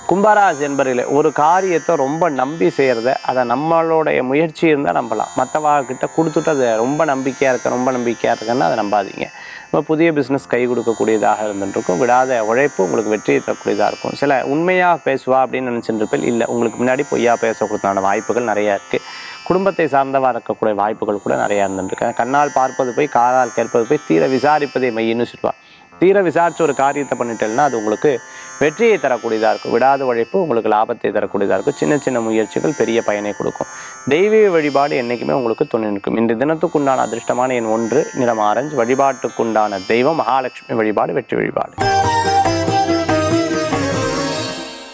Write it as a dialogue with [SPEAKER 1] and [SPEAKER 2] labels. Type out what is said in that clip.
[SPEAKER 1] கும்பராசி என்பதில் ஒரு காரியத்தை ரொம்ப நம்பி செய்கிறத அதை நம்மளுடைய முயற்சி இருந்தால் நம்பலாம் மற்றவங்கிட்ட கொடுத்துட்டு அது ரொம்ப நம்பிக்கையாக இருக்க ரொம்ப நம்பிக்கையாக இருக்குன்னு அதை நம்பாதீங்க இப்போ புதிய பிஸ்னஸ் கை கொடுக்கக்கூடியதாக இருந்துருக்கும் விடாத உழைப்பு உங்களுக்கு வெற்றியை தரக்கூடியதாக இருக்கும் சில உண்மையாக பேசுவா அப்படின்னு நினச்சிட்டு இருப்பேன் இல்லை உங்களுக்கு முன்னாடி பொய்யா பேசக்கூடியதான வாய்ப்புகள் நிறையா இருக்குது குடும்பத்தை சார்ந்தவா இருக்கக்கூடிய வாய்ப்புகள் கூட நிறையா இருந்துருக்கேன் கண்ணால் பார்ப்பது போய் காதால் கேட்பது போய் தீர விசாரிப்பதை மையின்னு சொல்லுவாள் தீர விசாரிச்சு ஒரு காரியத்தை பண்ணிட்டேன்னா அது உங்களுக்கு வெற்றியை தரக்கூடியதாக இருக்கும் விடாத உழைப்பு உங்களுக்கு லாபத்தை தரக்கூடியதாக இருக்கும் சின்ன சின்ன முயற்சிகள் பெரிய பயனை கொடுக்கும் தெய்வீக வழிபாடு என்றைக்குமே உங்களுக்கு துணை நிற்கும் இன்று தினத்துக்குண்டான அதிர்ஷ்டமான எண் ஒன்று நிறம் ஆரஞ்சு வழிபாட்டுக்குண்டான தெய்வம் மகாலட்சுமி வழிபாடு வெற்றி வழிபாடு